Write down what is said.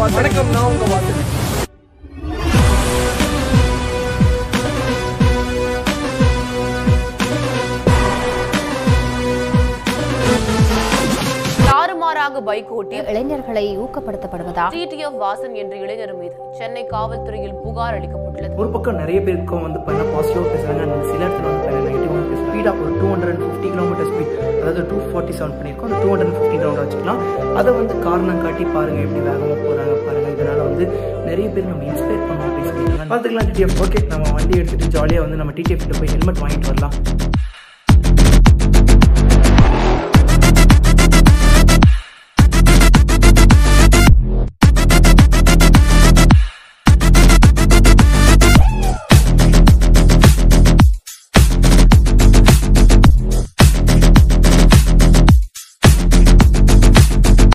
வணக்கம் நான் உங்க வாசன் தாறுமாறாக பைக் ஓட்டி இளைஞர்களை ஊக்கப்படுத்தப்படுவதாக டிடிஎஃப் வாசன் என்ற இளைஞர் மீது சென்னை காவல்துறையில் புகார் அளிக்கப்பட்டுள்ளது ஒரு பக்கம் நிறைய பேருக்கும் வந்து பண்ண பாசிட்டிவாக பேசுகிறாங்க and சில இடத்துல வந்து பண்ண நெகட்டிவாக பேசுகிறாங்க ஸ்பீடாக ஒரு two hundred fifty kilometre speed அதாவது டூ ஃபார்ட்டி செவன் பண்ணியிருக்கோம் அந்த டூ ஹண்ட்ரட் ஃபிஃப்டி ரவுண்ட் வச்சுக்கலாம் அதை வந்து காரணம் காட்டி பாருங்கள் எப்படி வேகமாக போகிறாங்க பாருங்கள் இதனால் வந்து நிறைய பேர் நம்ம இன்ஸ்பயர் பண்ணோம் அப்படின்னு சொல்லியிருக்காங்க பார்த்துக்கலாம் டிடிஎஃப் ஓகே நம்ம வண்டி எடுத்துகிட்டு ஜாலியாக வந்து நம்ம டிடிஎஃப் போய் ஹெல்மெட் வாங்கிட்டு வரலாம்